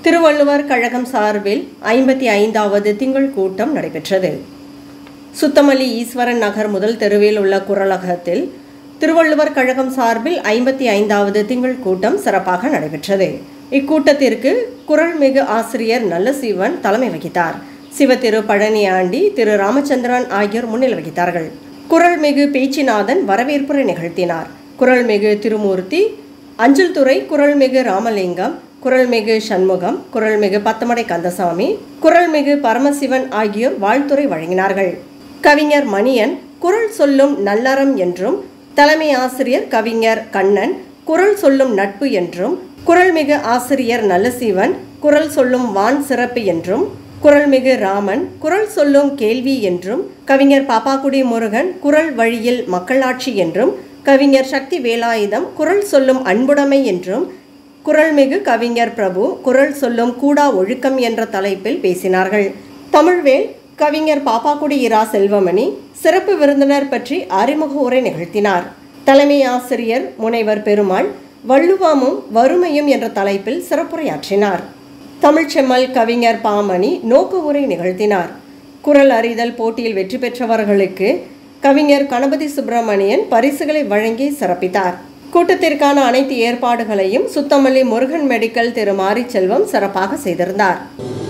திருவள்ளுவர் கழகம் சார்பில் ஐம்பத்தி ஐந்தாவது திங்கள் கூட்டம் நடைபெற்றது சுத்தமல்லி ஈஸ்வரன் நகர் முதல் தெருவில் உள்ள குரலகத்தில் திருவள்ளுவர் கழகம் சார்பில் ஐம்பத்தி ஐந்தாவது திங்கள் கூட்டம் சிறப்பாக நடைபெற்றது இக்கூட்டத்திற்கு குரல்மிகு ஆசிரியர் நல்லசிவன் தலைமை வகித்தார் சிவ திரு பழனியாண்டி திரு ராமச்சந்திரன் ஆகியோர் முன்னிலை வகித்தார்கள் குரல்மிகு பேச்சிநாதன் வரவேற்புரை நிகழ்த்தினார் குரல்மிகு திருமூர்த்தி அஞ்சல் துறை குரல்மிகு ராமலிங்கம் குரல்மிகு சண்முகம் குரல்மிகு பத்தமடை கந்தசாமி குரல்மிகு பரமசிவன் ஆகியோர் வாழ்த்துரை வழங்கினார்கள் கவிஞர் மணியன் குரல் சொல்லும் நல்லறம் என்றும் தலைமை ஆசிரியர் கவிஞர் கண்ணன் குரல் சொல்லும் நட்பு என்றும் குரல்மிகு ஆசிரியர் நல்லசிவன் குரல் சொல்லும் வான் சிறப்பு என்றும் குரல்மிகு ராமன் குரல் சொல்லும் கேள்வி என்றும் கவிஞர் பாப்பாக்குடி முருகன் குரல் வழியில் மக்களாட்சி என்றும் கவிஞர் சக்தி வேலாயுதம் குரல் சொல்லும் அன்புடைமை என்றும் குரல்மிகு கவிஞர் பிரபு குரல் சொல்லும் கூடா ஒழுக்கம் என்ற தலைப்பில் பேசினார்கள் தமிழ்வேல் கவிஞர் பாப்பாக்குடி இரா செல்வமணி சிறப்பு விருந்தினர் பற்றி அறிமுக உரை நிகழ்த்தினார் தலைமை ஆசிரியர் முனைவர் பெருமாள் வள்ளுவமும் வறுமையும் என்ற தலைப்பில் சிறப்புரையாற்றினார் தமிழ்ச்செம்மல் கவிஞர் பாமணி நோக்கு உரை நிகழ்த்தினார் குரல் அறிதல் போட்டியில் வெற்றி பெற்றவர்களுக்கு கவிஞர் கணபதி சுப்பிரமணியன் பரிசுகளை வழங்கி சிறப்பித்தார் கூட்டத்திற்கான அனைத்து ஏற்பாடுகளையும் சுத்தமல்லி முருகன் மெடிக்கல் திரு மாரிச்செல்வம் சிறப்பாக செய்திருந்தார்